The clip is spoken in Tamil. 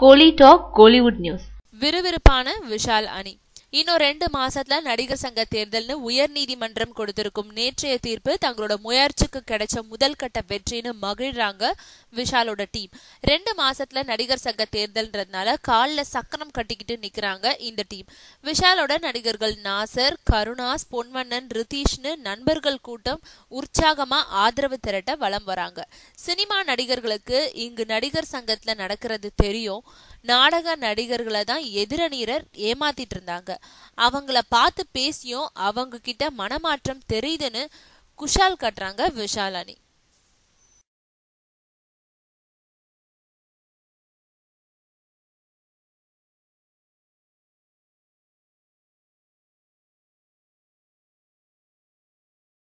கோலி டாக் கோலிவுட் நியூஸ் விறுவிறுப்பான விஷால் அணி இன்னும் ரெண்டு மாசத்துல நடிகர் சங்க தேர்தல்னு உயர் நீதிமன்றம் கொடுத்திருக்கும் நேற்றைய தீர்ப்பு தங்களோட முயற்சிக்கு கிடைச்ச முதல் கட்ட வெற்றின்னு மகிழ்றாங்க விஷாலோட டீம் ரெண்டு மாசத்துல நடிகர் சங்க தேர்தல்ன்றதுனால கால்ல சக்கரம் கட்டிக்கிட்டு நிக்கிறாங்க இந்த டீம் விஷாலோட நடிகர்கள் நாசர் கருணாஸ் பொன்வண்ணன் ரிதீஷ்னு நண்பர்கள் கூட்டம் உற்சாகமா ஆதரவு திரட்ட வலம் வராங்க சினிமா நடிகர்களுக்கு இங்கு நடிகர் சங்கத்துல நடக்கிறது தெரியும் நாடக நடிகர்களை தான் எதிரணியர் ஏமாத்திட்டு இருந்தாங்க அவங்கள பார்த்து பேசியும் அவங்க கிட்ட மனமாற்றம் தெரியுதுன்னு குஷால் கட்டுறாங்க விஷால் அணி